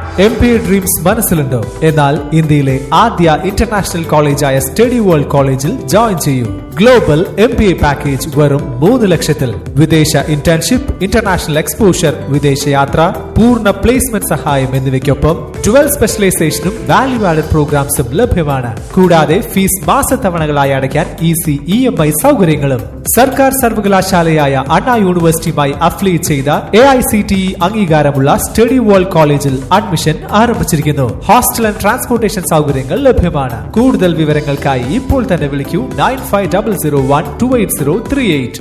M P dreams മനസ്സിലുണ്ടോ എന്നാൽ ഇന്ത്യയിലെ ആദ്യ ഇന്റർനാഷണൽ കോളേജായ സ്റ്റഡി വേൾഡ് കോളേജിൽ ജോയിൻ ചെയ്യൂ global M B A package വെറും മൂന്ന് ലക്ഷത്തിൽ വിദേശ ഇന്റേൺഷിപ്പ് ഇന്റർനാഷണൽ എക്സ്പോഷർ വിദേശയാത്ര പൂർണ്ണ പ്ലേസ്മെന്റ് സഹായം എന്നിവയ്ക്കൊപ്പം ട്വൽവ് സ്പെഷ്യലൈസേഷനും വാല്യൂ ആഡഡ് പ്രോഗ്രാംസും ലഭ്യമാണ് കൂടാതെ ഫീസ് മാസത്തവണകളായി അടയ്ക്കാൻ ഈസി ഇ എം ഐ സൗകര്യങ്ങളും സർക്കാർ സർവകലാശാലയായ അണ്ണാ യൂണിവേഴ്സിറ്റിയുമായി അഫിലിയേറ്റ് ചെയ്ത A I C T E അംഗീകാരമുള്ള സ്റ്റഡി വേൾഡ് കോളേജിൽ അഡ്മിഷൻ ആരംഭിച്ചിരിക്കുന്നു ഹോസ്റ്റൽ ആൻഡ് ട്രാൻസ്പോർട്ടേഷൻ സൗകര്യങ്ങൾ ലഭ്യമാണ് കൂടുതൽ വിവരങ്ങൾക്കായി ഇപ്പോൾ തന്നെ വിളിക്കൂ nine five double zero one two eight zero three eight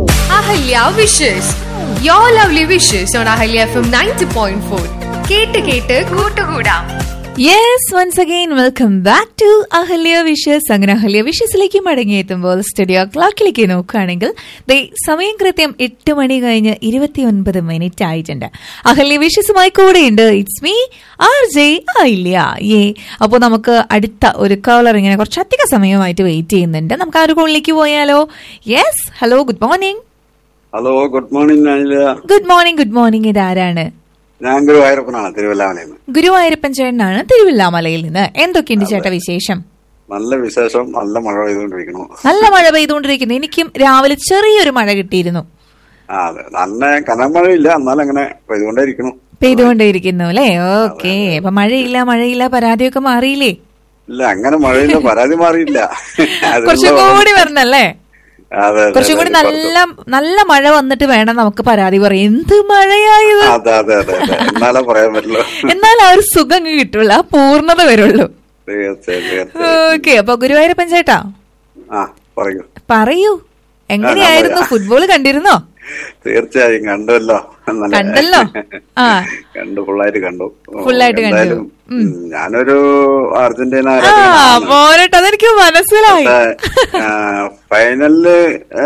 Ahalya wishes yo lovely wishes on Ahalya F M ninety point four കേട്ട് കേട്ട് കൂട്ടുകൂടാം yes once again welcome back to Ahalya wishes അങ്ങനെ അഹല്യ വിഷസിലേക്ക് മടങ്ങിയെത്തുമ്പോൾ സ്റ്റുഡിയോ ക്ലോക്കിലേക്ക് നോക്കുകയാണെങ്കിൽ ദേ സമയം കൃത്യം എട്ട് മണി കഴിഞ്ഞ് ഇരുപത്തിയൊൻപത് മിനിറ്റ് ആയിട്ടുണ്ട് അഹല്യ വിഷസുമായി കൂടെയുണ്ട് ഇറ്റ്സ് മീ ആർ ജെ ആയില്ല ഏ അപ്പോൾ നമുക്ക് അടുത്ത ഒരു കോളർ ഇങ്ങനെ കുറച്ചധികം സമയമായിട്ട് വെയിറ്റ് ചെയ്യുന്നുണ്ട് നമുക്ക് ആ ഒരു കോളിലേക്ക് പോയാലോ yes hello good morning hello good morning Anila good morning good morning ഇതാരാണ് ഞാൻ ഗുരുവായൂരപ്പനാണ് തിരുവല്ലാമലയിൽ നിന്ന് ഗുരുവായൂരപ്പൻ ചേട്ടനാണ് തിരുവില്ലാമലയിൽ നിന്ന് എന്തൊക്കെയുണ്ട് ചേട്ടാ വിശേഷം നല്ല വിശേഷം നല്ല മഴ പെയ്തുകൊണ്ടിരിക്കണു നല്ല മഴ പെയ്തുകൊണ്ടിരിക്കുന്നു എനിക്കും രാവിലെ ചെറിയൊരു മഴ കിട്ടിയിരുന്നു ആ അതെ നല്ല കനമഴയില്ല എന്നാലും അങ്ങനെ പെയ്തുകൊണ്ടേയിരിക്കണു പെയ്തുകൊണ്ടേയിരിക്കുന്നു അല്ലേ ഓക്കെ അപ്പൊ മഴയില്ല മഴയില്ല പരാതിയൊക്കെ മാറിയില്ലേ ഇല്ല അങ്ങനെ മഴയില്ല പരാതി മാറിയില്ല അതിനുള്ള കുറച്ചും കൂടി വരണല്ലേ അതെ അതെ, കുറച്ചും കൂടി അതെ, നല്ല നല്ല മഴ വന്നിട്ട് വേണം നമുക്ക് പരാതി പറയാം എന്ത് മഴയായത് അതെ അതെ അതെ അതെ എന്നാലേ പറയാൻ പറ്റുള്ളൂ എന്നാൽ ആ ഒരു സുഖം അങ്ങ് കിട്ടുള്ളൂ ആ പൂർണ്ണത വരുള്ളൂ തീർച്ചയായും തീർച്ചയായും ഓക്കെ അപ്പൊ ഗുരുവായൂരപ്പൻ ചേട്ടാ ആ പറയൂ പറയൂ എങ്ങനെയായിരുന്നു പറയാം. ഫുട്ബോൾ കണ്ടിരുന്നോ തീർച്ചയായും കണ്ടുവല്ലോ നല്ല- കണ്ടല്ലോ? ആ. കണ്ടു ഫുള്ളായിട്ട് കണ്ടു ഫുള്ളായിട്ട് കണ്ടു. എന്തായാലും, ഉം, ഞാനൊരു അർജന്റീന ആ ആരാധകനാണ്. പോരട്ടെ അതെനിക്ക് മനസ്സിലായി പക്ഷേ, ആ, ഫൈനലില് ആ,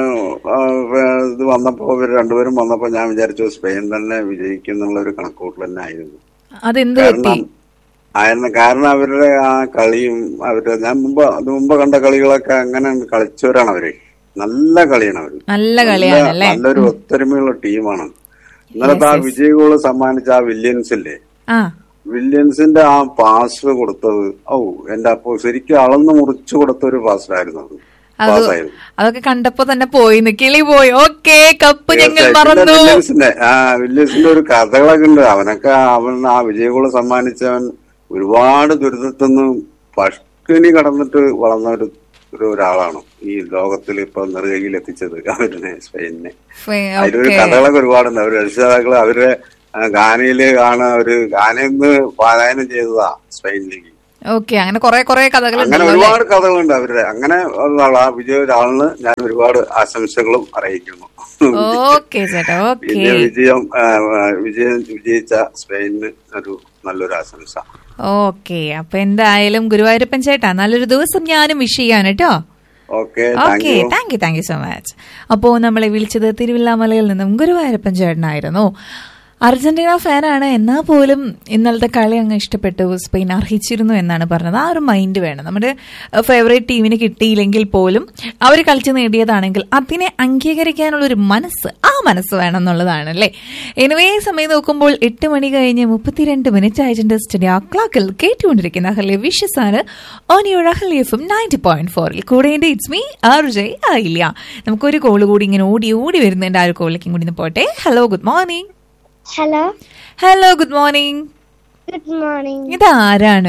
ആ, ഇത് വന്നപ്പോ ഇവര് രണ്ടുപേരും വന്നപ്പോ ഞാൻ വിചാരിച്ചു സ്പെയിൻ തന്നെ വിജയിക്കും എന്നുള്ള ഒരു കണക്കൂട്ടൽ തന്നെ ആയിരുന്നു അതെന്ത് പറ്റി കാരണം ആയിരുന്നു കാരണം അവരുടെ ആ കളിയും അവരുടെ ഞാൻ മുമ്പ് അത് മുമ്പ് കണ്ട കളികളൊക്കെ അങ്ങനെ കളിച്ചവരാണ് അവര് നല്ല കളിയാണ് അവര് നല്ല കളിയാണല്ലേ നല്ലൊരു ഒത്തൊരുമയുള്ള ടീമാണ് ഇന്നലത്തെ ആ വിജയ ഗോള് സമ്മാനിച്ച ആ വില്യൻസില്ലേ ആ വില്യൻസിന്റെ ആ പാസ് കൊടുത്തത് ഔ എന്റെ അപ്പോ ശരിക്കും അളന്ന് മുറിച്ചു കൊടുത്ത ഒരു പാസ്സായിരുന്നു അത് അത് പാസ്സായിരുന്നു അതൊക്കെ കണ്ടപ്പോ തന്നെ പോയിന്ന് കിളി പോയി ഓക്കെ കപ്പ് ഞങ്ങൾ തീർച്ചയായും. പിന്നെ മറന്നു വില്യംസിന്റെ ആ വില്യംസിന്റെ ഒരു കഥകളൊക്കെ ഉണ്ട് അവനൊക്കെ അവൻ ആ വിജയഗോള് സമ്മാനിച്ചവൻ ഒരുപാട് ദുരിതത്തിന്ന് പഷ്കിണി കടന്നിട്ട് വളർന്ന ഒരു ഒരു ഒരാളാണ് ഈ ലോകത്തിൽ ഇപ്പൊ നെറുകയിൽ എത്തിച്ചത് അവരിനെ സ്പെയിനിനെ അതിലൊരു ഓക്കെ കഥകളൊക്കെ ഒരുപാടുണ്ട് അവർ രക്ഷിതാക്കള് അവരുടെ ആ, ഗാനയില് ആണ് അവര് ഗാനയിൽ പാരായണം ചെയ്തതാ സ്പെയിനിലേക്ക് ഓക്കെ അങ്ങനെ കുറെ കുറെ അങ്ങനെ കഥകളുണ്ടല്ലോ അല്ലേ ഒരുപാട് കഥകളുണ്ട് അവരുടെ അങ്ങനെ ഉള്ള ആളാ വിജയ ഒരാളിന് ഞാൻ ഒരുപാട് ആശംസകളും അറിയിക്കുന്നു ഓക്കെ ചേട്ടാ ഓക്കെ വിജയ വിജയം ആ, ആ, വിജയം വിജയിച്ച സ്പെയിനിന് ഒരു നല്ലൊരു ആശംസ ഓക്കെ അപ്പൊ എന്തായാലും ഗുരുവായൂരപ്പൻ ചേട്ടാ നല്ലൊരു ദിവസം ഞാനും വിഷ് ചെയ്യാൻ കേട്ടോ okay thank okay you thank you thank you so much അപ്പോൾ നമ്മളെ വിളിച്ചത് തിരുവില്ലാമലയിൽ നിന്നും ഗുരുവായൂരപ്പൻ ചേട്ടനായിരുന്നു അർജന്റീന ഫാനാണ് എന്നാൽ പോലും ഇന്നലത്തെ കളി അങ്ങ് ഇഷ്ടപ്പെട്ടു സ്പെയിൻ അർഹിച്ചിരുന്നു എന്നാണ് പറഞ്ഞത് ആ ഒരു മൈൻഡ് വേണം നമ്മുടെ ഫേവറേറ്റ് ടീമിന് കിട്ടിയില്ലെങ്കിൽ പോലും അവർ കളിച്ച് നേടിയതാണെങ്കിൽ അതിനെ അംഗീകരിക്കാനുള്ള ഒരു മനസ്സ് ആ മനസ്സ് വേണം എന്നുള്ളതാണ് അല്ലേ എനിവേ സമയം നോക്കുമ്പോൾ എട്ട് മണി കഴിഞ്ഞ് മുപ്പത്തിരണ്ട് മിനിറ്റ് ആയിട്ടുണ്ട് സ്റ്റഡിയോ ക്ലോക്കിൽ കേട്ടുകൊണ്ടിരിക്കുന്ന അഹല്യ വിഷസ് ആണ് ഓനിയോട് Ahalya F M ninety point ഫോറിൽ കൂടെ ഇറ്റ്സ് മീ ആർ ജെ ആയില്ല നമുക്കൊരു കോൾ കൂടി ഇങ്ങനെ ഓടി ഓടി വരുന്നുണ്ട് ആ ഒരു കോളിലേക്കും കൂടി ഒന്ന് പോട്ടെ hello good morning hello hello good morning good morning ഇതാരാണ്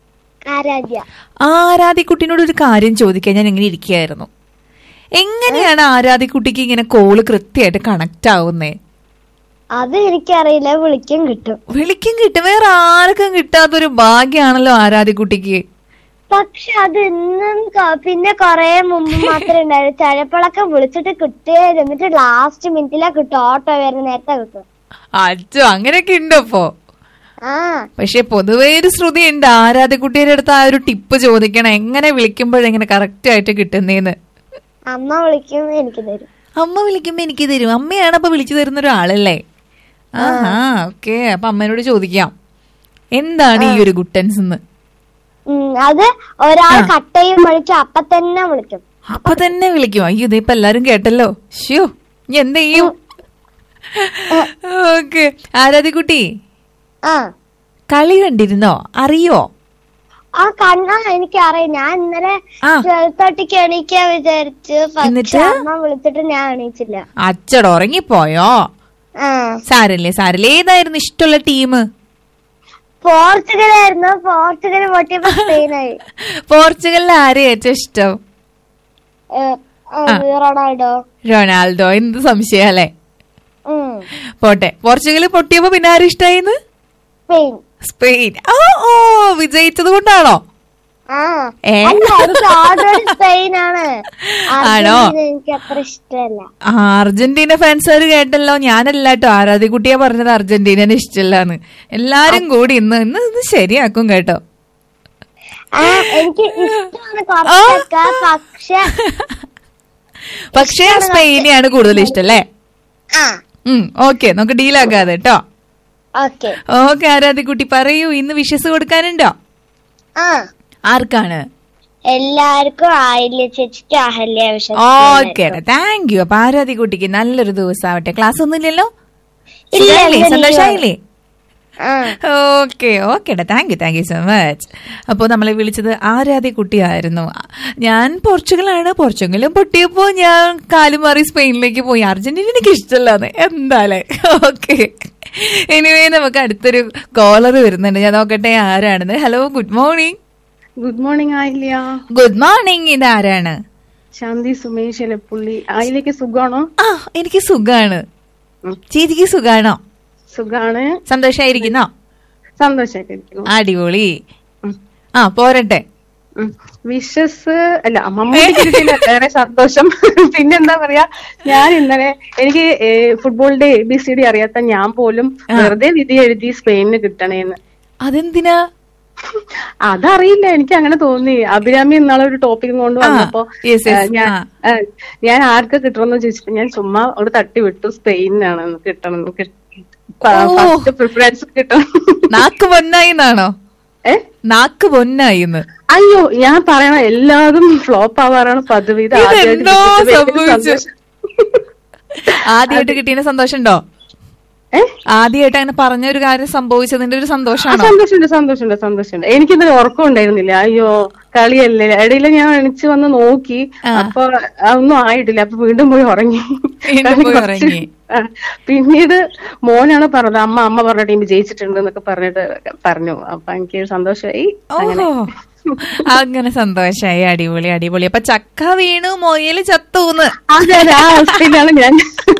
ആരാധ്യ ആരാധിക്കുട്ടിനോട് ഒരു കാര്യം ചോദിക്കാൻ ഞാൻ ഇങ്ങനെ ഇരിക്കുകയായിരുന്നു എങ്ങനെയാണ് ആരാധിക്കുട്ടിക്ക് ഇങ്ങനെ കോള് കൃത്യമായിട്ട് കണക്ട് ആവുന്നേ അത് എനിക്കറിയില്ല വിളിക്കും കിട്ടും വിളിക്കും കിട്ടും വേറെ ആർക്കും കിട്ടാത്തൊരു ഭാഗ്യാണല്ലോ ആരാധിക്കുട്ടിക്ക് പക്ഷെ അത് ഇന്നും ക- പിന്നെ കൊറേ മുമ്പ് മാത്രമേ ഉണ്ടായിരുന്നു ചിലപ്പോഴൊക്കെ വിളിച്ചിട്ട് കിട്ടുകയില്ല എന്നിട്ട് ലാസ്റ്റ് മിനിറ്റിലാ കിട്ടും ഓട്ടോ വരുന്ന നേരത്തെ കിട്ടും അച്ഛോ അങ്ങനെയൊക്കെ ഉണ്ടോ അപ്പോ ആ പക്ഷെ പൊതുവേ ഒരു ശ്രുതി ഉണ്ട് ആരാധക്കുട്ടിയുടെ അടുത്ത് ആ ഒരു ടിപ്പ് ചോദിക്കണം എങ്ങനെ വിളിക്കുമ്പോഴെങ്ങനെ കറക്റ്റ് ആയിട്ട് കിട്ടുന്നേന്ന് അമ്മ വിളിക്കും എനിക്ക് തരും അമ്മ വിളിക്കുമ്പോ എനിക്ക് തരും അമ്മയാണ് അപ്പൊ വിളിച്ചു തരുന്ന ഒരാളല്ലേ ആഹാ ഓക്കെ അപ്പൊ അമ്മേനോട് ചോദിക്കാം എന്താണ് ഈ ഒരു ഗുട്ടൻസ് എന്ന് ഉം, അത് ഒരാൾ കട്ട് ചെയ്യുമ്പോഴേക്കും അപ്പൊ തന്നെ വിളിക്കും അപ്പൊ തന്നെ വിളിക്കും അയ്യോ ഇതിപ്പോ എല്ലാരും കേട്ടല്ലോ ഷ്യോ ഇനി എന്ത് ചെയ്യും ഓക്കെ ആരാധിക്കുട്ടി ആ കളി കണ്ടിരുന്നോ അറിയോ ആ കണ്ണാ എനിക്ക് അറിയാം ഞാൻ ഇന്നലെ ആ. ട്വൽവ് തേർട്ടിക്ക് എണീക്കാൻ വിചാരിച്ചു എന്നിട്ട്? പക്ഷെ അമ്മ വിളിച്ചിട്ട് ഞാൻ എണീച്ചില്ല അച്ചട ഉറങ്ങിപ്പോയോ ആ സാരല്ലേ സാരല്ലേ ഏതായിരുന്നു ഇഷ്ടമുള്ള ടീം പോർച്ചുഗൽ ആയിരുന്നു പോർച്ചുഗൽ പൊട്ടിയപ്പോ സ്പെയിനായി പോർച്ചുഗലിൽ ആരെയാ ഏറ്റവും ഇഷ്ടം ഏ, ആ, റൊണാൾഡോ റൊണാൾഡോ എന്ത് സംശയം അല്ലേ ഉം. പോട്ടെ പോർച്ചുഗൽ പൊട്ടിയപ്പോ പിന്നെ ആരും ഇഷ്ടായിന്ന് സ്പെയിൻ സ്പെയിൻ ഓ ഓ വിജയിച്ചത് കൊണ്ടാണോ ആ ഏ? അല്ല എനിക്ക് ഓൾറെഡി സ്പെയിൻ ആണ് ആണോ? അർജന്റീന എനിക്ക് അത്ര ഇഷ്ടമല്ല ആ, അർജന്റീന ഫാൻസുകാർ കേട്ടല്ലോ ഞാനല്ല കേട്ടോ ആരാധിക്കുട്ടിയാ പറഞ്ഞത് അർജന്റീനനെ ഇഷ്ടമല്ലാന്ന് എല്ലാരും കൂടി ഇന്ന് ഇന്ന് ഇത് ശരിയാക്കും കേട്ടോ ആ എനിക്ക് ഇഷ്ടമാണ് കുറച്ചൊക്കെ പക്ഷെ പക്ഷേ സ്പെയിനെയാണ് കൂടുതൽ ഇഷ്ടം അല്ലേ ആ ഉം ഓക്കെ നമുക്ക് ഡീലാക്കാതെ കേട്ടോ ഓക്കെ ഓക്കെ ആരാധിക്കുട്ടി പറയൂ ഇന്ന് വിഷസ് കൊടുക്കാനുണ്ടോ ആ ആർക്കാണ് എല്ലാവർക്കും ആയില്യ ചേച്ചിക്ക് അഹല്യ വിഷം ഓക്കെ താങ്ക് യു അപ്പൊ ആരാധിക്കുട്ടിക്ക് നല്ലൊരു ദിവസം ആവട്ടെ ക്ലാസ് ഒന്നുമില്ലല്ലോ ഇല്ല, സുഖായില്ലേ? ഇല്ല, സന്തോഷായില്ലേ ആ okay okay thank you thank you so much അപ്പോൾ നമ്മളെ വിളിച്ചത് ആരാധ്യ കുട്ടിയായിരുന്നു ഞാൻ പോർച്ചുഗലാണ് പോർച്ചുഗലും പൊട്ടിയപ്പോൾ ഞാൻ കാലും മാറി സ്പെയിനിലേക്ക് പോയി അർജന്റീന എനിക്ക് ഇഷ്ടമല്ലാന്ന് എന്താലേ ഓക്കെ എനിവേ നമുക്ക് അടുത്തൊരു കോളർ വരുന്നുണ്ട് ഞാൻ നോക്കട്ടെ ആരാണെന്ന് hello good morning good morning ആയില്ല ഗുഡ് മോർണിംഗ് ഇത് ആരാണ് ശാന്തി സുമേഷ് എലപ്പുള്ളി ആയിലേക്ക് സുഖാണോ ആ എനിക്ക് സുഖാണ് ചേച്ചിക്ക് സുഖാണോ സുഖാണ് സന്തോഷായിരിക്കുന്നോ സന്തോഷായിട്ടിരിക്കുന്നു അടിപൊളി ഉം. ആ പോരട്ടെ വിഷസ് അല്ല മമ്മൂട്ടിക്ക് കിട്ടിയില്ല വേറെ സന്തോഷം പിന്നെന്താ പറയാ ഞാൻ ഇന്നലെ എനിക്ക് ഫുട്ബോളിന്റെ എ ബി സി ഡി അറിയാത്ത ഞാൻ പോലും വെറുതെ വിധി എഴുതി സ്പെയിനിന് കിട്ടണേന്ന് അതെന്തിനാ അതറിയില്ല എനിക്ക് അങ്ങനെ തോന്നി അഭിരാമി എന്നാളെ ഒരു ടോപ്പിക് കൊണ്ട് വന്നപ്പോ yes, yes, ആ, ഞാൻ ആ. ആ, ഞാൻ ആർക്ക് കിട്ടണമെന്ന് ചോദിച്ചപ്പോ ഞാൻ ചുമ്മാ അവിടെ തട്ടി വിട്ടു സ്പെയിനാണ് കിട്ടണം ഓ. ഫസ്റ്റ് പ്രിഫറൻസ് കിട്ടണം നാക്ക് പൊന്നായിന്നാണോ ഏ നാക്ക് പൊന്നായിന്ന് അയ്യോ ഞാൻ പറയണ എല്ലാതും ഫ്ലോപ്പ് ആവാറാണ് പതിവ് ഇത് ആദ്യമായിട്ട് ഇതെന്തോ കിട്ടിയത് വലിയൊരു സംഭവിച്ചു. സന്തോഷം. ആദ്യമായിട്ട് കിട്ടിയതിന് സന്തോഷമുണ്ടോ ഏ? ആദ്യമായിട്ട് അങ്ങനെ പറഞ്ഞ ഒരു കാര്യം സംഭവിച്ചതിന്റെ ഒരു ആ, സന്തോഷമാണോ സന്തോഷമുണ്ട് സന്തോഷമുണ്ട് സന്തോഷമുണ്ട് എനിക്കിന്നലെ ഉറക്കം ഉണ്ടായിരുന്നില്ല അയ്യോ കളിയല്ലേ ഇടയിൽ ഞാൻ എണിച്ച് വന്ന് നോക്കി അപ്പൊ ഒന്നും ആയിട്ടില്ല അപ്പൊ വീണ്ടും പോയി ഉറങ്ങി വീണ്ടും പോയി കുറച്ച് ഉറങ്ങി. ആ, പിന്നീട് മോനാണ് പറഞ്ഞത് അമ്മ അമ്മ പറഞ്ഞ ടീം ജയിച്ചിട്ടുണ്ട് എന്നൊക്കെ പറഞ്ഞിട്ട് പറഞ്ഞു അപ്പൊ എനിക്ക് സന്തോഷമായി അങ്ങനെ ഓഹോ അങ്ങനെ സന്തോഷായി അടിപൊളി അടിപൊളി അപ്പൊ ചക്ക വീണു മൊയല് ചത്തൂന്ന് അതെ അതെ ആ അവസ്ഥയിലാണ് ഞാൻ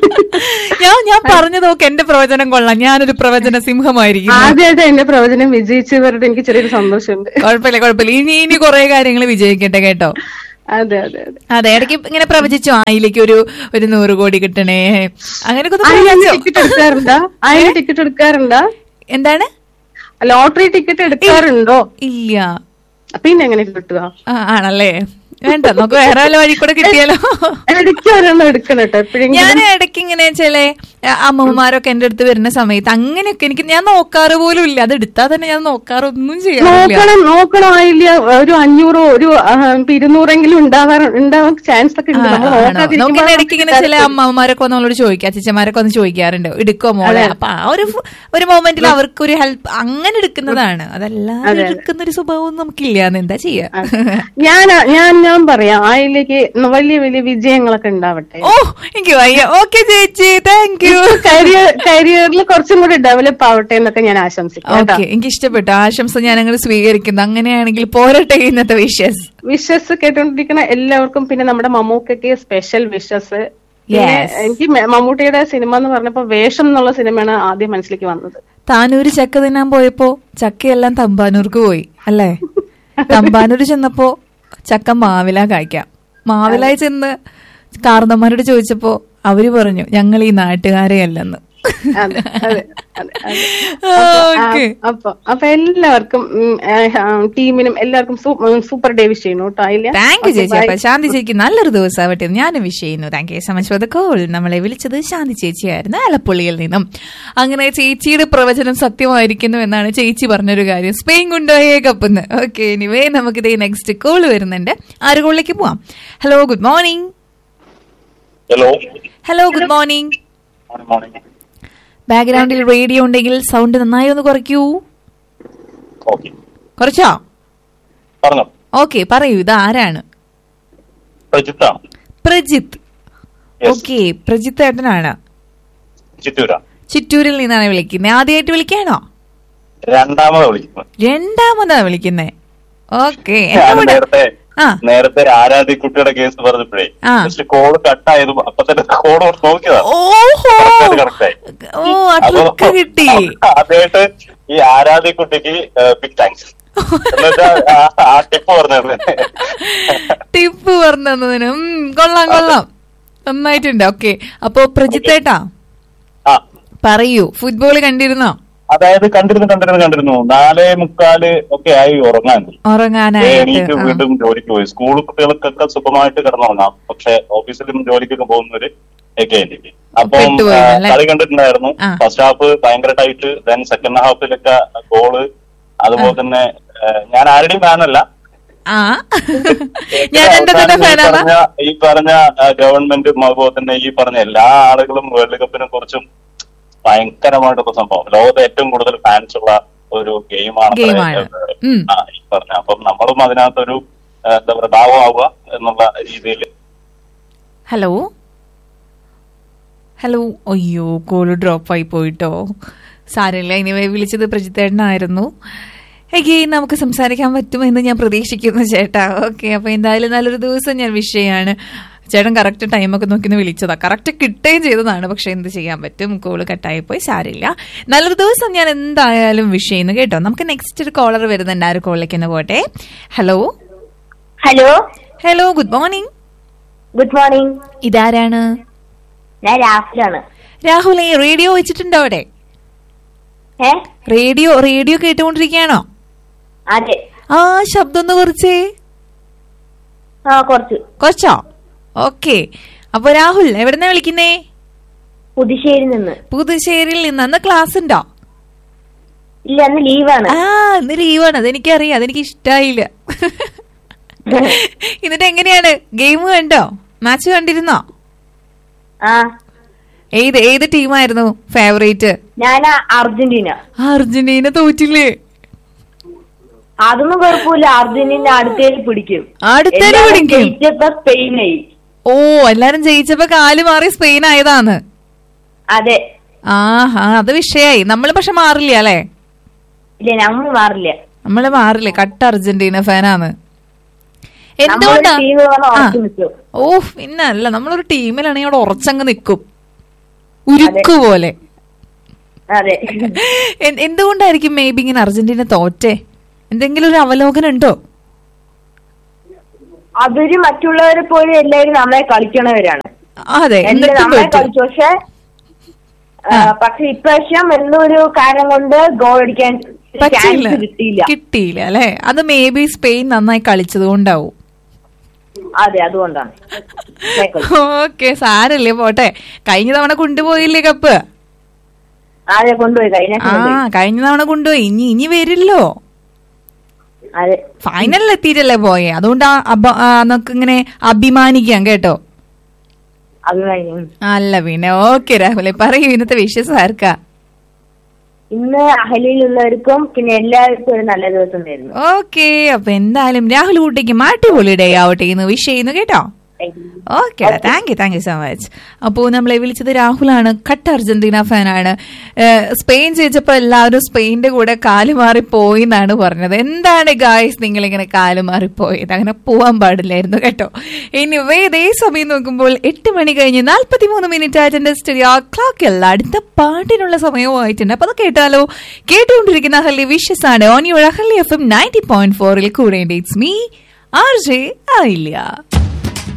ഞാൻ ഞാൻ പറഞ്ഞു നോക്ക് എന്റെ പ്രവചനം കൊള്ളാം ഞാനൊരു പ്രവചന സിംഹമായിരിക്കും ആദ്യമായിട്ട് എന്റെ പ്രവചനം വിജയിച്ചു പറഞ്ഞിട്ട് എനിക്ക് ചെറിയൊരു സന്തോഷമുണ്ട് കുഴപ്പമില്ല കുഴപ്പമില്ല ഇനി ഇനി കുറെ കാര്യങ്ങൾ വിജയിക്കട്ടെ കേട്ടോ അതെ അതെ അതെ അതെ ഇടയ്ക്ക് ഇങ്ങനെ പ്രവചിച്ചു ആയിലേക്ക് ഒരു ഒരു നൂറ് കോടി കിട്ടണേ അങ്ങനെയൊക്കെ ഒന്ന് അതിന് പ്രവചിച്ചോ? ടിക്കറ്റ് എടുക്കാറുണ്ടോ അതിന് ടിക്കറ്റ് എടുക്കാറുണ്ടോ എന്താണ് ലോട്ടറി ടിക്കറ്റ് എടുക്കാറുണ്ടോ ഇല്ല പിന്നെ എങ്ങനെ കിട്ടുക ആ, ആണല്ലേ വേണ്ട നമുക്ക് വേറെ വല്ല വഴി കൂടെ കിട്ടിയാലോ ഇടയ്ക്ക് ഒരെണ്ണം എടുക്കണം കേട്ടോ എപ്പോഴെങ്കിലും ഞാൻ ഇടയ്ക്ക് ഇങ്ങനെ ചില അമ്മമാരൊക്കെ എന്റെ അടുത്ത് വരുന്ന സമയത്ത് അങ്ങനെയൊക്കെ എനിക്ക് ഞാൻ നോക്കാറ് പോലും ഇല്ല അത് എടുത്താൽ തന്നെ ഞാൻ നോക്കാറൊന്നും ചെയ്യാറില്ല നോക്കണം നോക്കണം ആയില്ല ഒരു അഞ്ഞൂറോ ഒരു ആ, ഇപ്പൊ ഇരുന്നൂറെങ്കിലും ഉണ്ടാവാറ് ഉണ്ടാവാൻ ചാൻസ് ഒക്കെ ഉണ്ട് നമ്മൾ ആണോ? നമുക്ക് നോക്കാതിരിക്കുമ്പോ ഇങ്ങനെ ഇടയ്ക്ക് ഇങ്ങനെ ചില അമ്മമാരൊക്കെ നമ്മളോട് ചോദിക്കുക അച്ഛന്മാരൊക്കെ ഒന്ന് ചോദിക്കാറുണ്ട് എടുക്കോ മോളെ അപ്പൊ ആ ഒരു ഫ- ഒരു മൊമെന്റിൽ അവർക്ക് ഒരു ഹെൽപ്പ് അങ്ങനെ എടുക്കുന്നതാണ് അതല്ലാതെ എടുക്കുന്ന ഒരു സ്വഭാവം നമുക്കില്ലാന്ന് എന്താ ചെയ്യാ ഞാൻ ഞാൻ ഞാൻ പറയാം ആയിലേക്ക് വലിയ വലിയ വിജയങ്ങളൊക്കെ ഉണ്ടാവട്ടെ ഓ എനിക്ക് വയ്യ ഓക്കെ ചേച്ചി താങ്ക് യു കരിയർ കരിയറിൽ കുറച്ചും കൂടി ഡെവലപ്പ് ആവട്ടെ എന്നൊക്കെ ഞാൻ ആശംസിക്കാം കേട്ടോ ഓക്കെ എനിക്ക് ഇഷ്ടപ്പെട്ടു ആശംസ ഞാൻ അങ്ങനെ സ്വീകരിക്കുന്നു അങ്ങനെയാണെങ്കിൽ പോരട്ടെ ഇന്നത്തെ വിഷസ് വിഷസ് കേട്ടോണ്ടിരിക്കുന്ന എല്ലാവർക്കും പിന്നെ നമ്മുടെ മമ്മൂക്കയ്ക്ക് സ്പെഷ്യൽ വിഷസ് Yes. എനിക്ക് മ- മമ്മൂട്ടിയുടെ സിനിമ എന്ന് പറഞ്ഞപ്പോ വേഷം എന്നുള്ള സിനിമയാണ് ആദ്യം മനസ്സിലേക്ക് വന്നത് താനൂര് ചക്ക തിന്നാൻ പോയപ്പോ ചക്കയെല്ലാം തമ്പാനൂർക്ക് പോയി അല്ലേ തമ്പാനൂര് ചെന്നപ്പോ ചക്ക മാവില കായ്ക്കാം മാവിലായി ചെന്ന് കാർന്നന്മാരോട് ചോദിച്ചപ്പോ അവര് പറഞ്ഞു ഞങ്ങൾ ഈ നാട്ടുകാരെ അല്ലെന്ന് അതെ അതെ അതെ അതെ ഓക്കെ അപ്പൊ അപ്പൊ എല്ലാവർക്കും ഉം, ആ, ആ, ടീമിനും എല്ലാവർക്കും സൂപ്പർ ഡേ വിഷ് ചെയ്യുന്നു കേട്ടോ ആയില്ല താങ്ക് യു ചേച്ചി അപ്പൊ ശാന്തി ചേച്ചിക്ക് നല്ലൊരു ദിവസമാവട്ടെ എന്ന് ഞാനും വിഷ് ചെയ്യുന്നു thank you so much for the call നമ്മളെ വിളിച്ചത് ശാന്തി ചേച്ചിയായിരുന്നു ആലപ്പുള്ളിയിൽ നിന്നും അങ്ങനെ ചേച്ചിയുടെ പ്രവചനം സത്യമായിരിക്കുന്നു എന്നാണ് ചേച്ചി പറഞ്ഞൊരു കാര്യം സ്പെയിൻ കൊണ്ടുപോയേ കപ്പെന്ന് ഓക്കെ എനിവേ നമുക്കിതേ നെക്സ്റ്റ് കോൾ വരുന്നുണ്ട് ആര് കോളിലേക്ക് പോവാം hello good morning hello hello good morning ബാക്ക്ഗ്രൗണ്ടിൽ റേഡിയോ ഉണ്ടെങ്കിൽ സൗണ്ട് നന്നായി ഒന്ന് കുറയ്ക്കൂ ഓക്കെ കുറച്ചോ പറഞ്ഞോ ഓക്കെ പറയൂ ഇത് ആരാണ് പ്രജിത്താണ് പ്രജിത്ത് Yes. ഓക്കെ പ്രജിത്ത് ഏട്ടനാണ് ചിറ്റൂരാ ചിറ്റൂരിൽ നിന്നാണ് വിളിക്കുന്നത് ആദ്യമായിട്ട് വിളിക്കാണോ രണ്ടാമത് വിളിക്കുന്നത് രണ്ടാമതാ വിളിക്കുന്നേ ഓക്കെ ഞാൻ നേരത്തെ ആ നേരത്തെ ആരാധ്യക്കുട്ടിയുടെ കേസ് പറഞ്ഞപ്പോഴേ ആ. ജസ്റ്റ് കോള് കട്ടായതും അപ്പൊ തന്നെ കോള് നോക്കിയതാ ഓഹോ correct ആയി. ഓ ആ ട്രിക്ക് കിട്ടി ആദ്യമായിട്ട് ഈ ആരാധ്യക്കുട്ടിക്ക് ബിഗ് താങ്ക്സ് എന്നുവെച്ചാൽ ആ ടിപ്പ് പറഞ്ഞത് ടിപ്പ് പറഞ്ഞതിന് ഉം, കൊള്ളാം കൊള്ളാം നന്നായിട്ടുണ്ട് ഓക്കെ അപ്പോ പ്രജിത്തേട്ടാ ആ പറയൂ ഫുട്ബോൾ കണ്ടിരുന്നോ അതായത് കണ്ടിരുന്നു കണ്ടിരുന്നു കണ്ടിരുന്നു നാലേ മുക്കാല് ഒക്കെ ആയി ഉറങ്ങാൻ ഉറങ്ങാനായിട്ട് എണീറ്റ് വീണ്ടും ജോലിക്ക് പോയി സ്കൂൾ കുട്ടികൾക്കൊക്കെ സുഖമായിട്ട് കിടന്നുറങ്ങാം പക്ഷെ ഓഫീസിലും ജോലിക്കൊക്കെ പോകുന്നവര് ഒക്കെ ആയിരിക്കും അപ്പം പെട്ടുപോയി ആ, അല്ലേ? കളി കണ്ടിട്ടുണ്ടായിരുന്നു ആ. ഫസ്റ്റ് ഹാഫ് ഭയങ്കര ടൈറ്റ് ദെൻ സെക്കൻഡ് ഹാഫിലൊക്കെ ഗോള് അതുപോലെ തന്നെ ആ, ഞാൻ ആരുടെയും ഫാനല്ല ആ ഞാൻ എന്റെ തന്നെ അവസാനം ഈ ഫാനാണ് പറഞ്ഞ ഈ പറഞ്ഞ ആ, ഗവൺമെന്റും അതുപോലെ തന്നെ ഈ പറഞ്ഞ എല്ലാ ആളുകളും വേൾഡ് കപ്പിനെ കുറിച്ചും ഭയങ്കരമായിട്ടുള്ള സംഭവം ലോകത്ത് ഏറ്റവും കൂടുതൽ ഫാൻസ് ഉള്ള ഒരു ഗെയിമാണ് ഗെയിമാണ്. ഉം. ഈ പറഞ്ഞ അപ്പം നമ്മളും അതിനകത്തൊരു ആ, എന്താ പറയുക ഭാഗമാവുക എന്നുള്ള രീതിയിൽ ഹലോ ഹലോ അയ്യോ കോള് ഡ്രോപ്പ് ആയി പോയിട്ടോ സാരമില്ല ഇനി വിളിച്ചത് പ്രജിത്തേട്ടനായിരുന്നു എഗെയിൻ നമുക്ക് സംസാരിക്കാൻ പറ്റുമെന്ന് ഞാൻ പ്രതീക്ഷിക്കുന്നു ചേട്ടാ ഓക്കെ അപ്പൊ എന്തായാലും നല്ലൊരു ദിവസം ഞാൻ വിഷയമാണ് ചേട്ടൻ കറക്റ്റ് ടൈമൊക്കെ നോക്കി വിളിച്ചതാ കറക്റ്റ് കിട്ടുകയും ചെയ്തതാണ് പക്ഷെ എന്ത് ചെയ്യാൻ പറ്റും കോള് കട്ടായി പോയി സാരില്ല നല്ലൊരു ദിവസം ഞാൻ എന്തായാലും വിഷയം കേട്ടോ നമുക്ക് നെക്സ്റ്റ് ഒരു കോളർ വരുന്നുണ്ട് ആ ഒരു കോളിലേക്ക് തന്നെ പോട്ടെ hello hello hello good morning good morning ഇതാരാണ് ഞാൻ രാഹുലാണ് രാഹുൽ ഈ റേഡിയോ വെച്ചിട്ടുണ്ടോ അവിടെ ഏ റേഡിയോ റേഡിയോ കേട്ടുകൊണ്ടിരിക്കുകയാണോ അതെ ആ ശബ്ദം ഒന്ന് കുറച്ചേ ആ കുറച്ച് കുറച്ചോ ഓക്കെ അപ്പൊ രാഹുൽ എവിടെന്നാ വിളിക്കുന്നേ പുതുശ്ശേരി നിന്ന് പുതുശ്ശേരിയിൽ നിന്ന് അന്ന് ക്ലാസ് ഉണ്ടോ ഇല്ല അന്ന് ലീവാണ് ആ ഇന്ന് ലീവാണ് അതെനിക്കറിയാം അതെനിക്ക് ഇഷ്ടായില്ല എന്നിട്ട് എങ്ങനെയാണ് ഗെയിം കണ്ടോ മാച്ച് കണ്ടിരുന്നോ ആ ഏത് ഏത് ടീമായിരുന്നു ഫേവറേറ്റ് ഞാൻ അർജന്റീന അർജന്റീന തോറ്റില്ലേ അതൊന്നും കുഴപ്പമില്ല അർജന്റീന അടുത്തേക്ക് പിടിക്കും അടുത്തേല് എല്ലാവരും പിടിക്കും ജയിച്ചപ്പോ സ്പെയിനായി ഓ എല്ലാരും ജയിച്ചപ്പോ കാല് മാറി സ്പെയിൻ ആയതാന്ന് അതെ ആഹാ അത് വിഷയായി നമ്മൾ പക്ഷെ മാറില്ല അല്ലേ ഇല്ല നമ്മൾ മാറില്ല നമ്മള് മാറില്ല കട്ട അർജന്റീന ഫാനാണ് നമ്മളൊരു എന്തുകൊണ്ടാ ടീം പറഞ്ഞ ആ. ഉറച്ചു നിൽക്കും ഓ പിന്നെ അല്ല നമ്മളൊരു ടീമിലാണെങ്കിൽ അവിടെ ഉറച്ചങ്ങ് നിൽക്കും ഉരുക്കു പോലെ അതെ എ- എന്തുകൊണ്ടായിരിക്കും മേ ബി ഇങ്ങനെ അർജന്റീന തോറ്റേ എന്തെങ്കിലും ഒരു അവലോകനം ഉണ്ടോ അവര് മറ്റുള്ളവരെ പോലും എല്ലാവരും നമ്മളെ കളിക്കണവരാണ് അതെ എന്റെ എന്നിട്ടും നമ്മളെ തോറ്റു കളിച്ചു പക്ഷെ ആ, പക്ഷെ ഇപ്രാവശ്യം എന്തോ ഒരു കാരണം കൊണ്ട് ഗോൾ അടിക്കാൻ പറ്റില്ല ചാൻസ് കിട്ടിയില്ല കിട്ടിയില്ല അല്ലെ അത് മേ ബി സ്പെയിൻ നന്നായി കളിച്ചത് കൊണ്ടാവും അതെ അതുകൊണ്ടാണ് ഓക്കെ സാരല്ലേ പോട്ടെ കഴിഞ്ഞ തവണ കൊണ്ടുപോയില്ലേ കപ്പ് അതെ കൊണ്ടുപോയി കഴിഞ്ഞ ആ കഴിഞ്ഞ തവണ കൊണ്ടുപോയി ഇനി ഇനി വരില്ലോ അതെ ഫൈനലിൽ എത്തിയിട്ടല്ലേ പോയെ അതുകൊണ്ട് ആ അബ- ആ നമുക്ക് ഇങ്ങനെ അഭിമാനിക്കാം കേട്ടോ അഭിമാനം അല്ല പിന്നെ ഓക്കെ രാഹുലെ പറയൂ ഇന്നത്തെ വിശ്വസം ആർക്കാ ഇന്ന് അഹലിയിലുള്ളവർക്കും പിന്നെ എല്ലാവർക്കും ഒരു നല്ല ദിവസം വരുന്നു ഓക്കെ അപ്പൊ എന്തായാലും രാഹുൽ കുട്ടിക്ക് മാട്ടിപൊളി ഡേ ആവട്ടെ എന്ന് വിഷ് ചെയ്യുന്നു കേട്ടോ okay thank you thank you so much അപ്പോൾ നമ്മളെ വിളിച്ചത് രാഹുലാണ് കട്ട അർജന്റീന ഫാനാണ് സ്പെയിൻ ജയിച്ചപ്പോൾ എല്ലാവരും സ്പെയിന്റെ കൂടെ കാലുമാറി പോയി എന്നാണ് പറഞ്ഞത് എന്താണ് ഗായ്സ് നിങ്ങൾ ഇങ്ങനെ കാലുമാറിപ്പോയത് അങ്ങനെ പോവാൻ പാടില്ലായിരുന്നു കേട്ടോ ഇനി ഇതേ സമയം നോക്കുമ്പോൾ എട്ട് മണി കഴിഞ്ഞ് നാൽപ്പത്തി മൂന്ന് മിനിറ്റ് ആയിട്ട് സ്റ്റുഡിയോ ക്ലോക്കിൽ അടുത്ത പാട്ടിനുള്ള സമയമായിട്ടുണ്ട് അപ്പൊ അത് കേട്ടാലോ കേട്ടുകൊണ്ടിരിക്കുന്ന അഹല്യ വിഷസ് ആണ് on your Ahalya F M ninety point ഫോറിൽ കൂടെ ഇറ്റ്സ് മീ ആർ ജെ ആയില്ല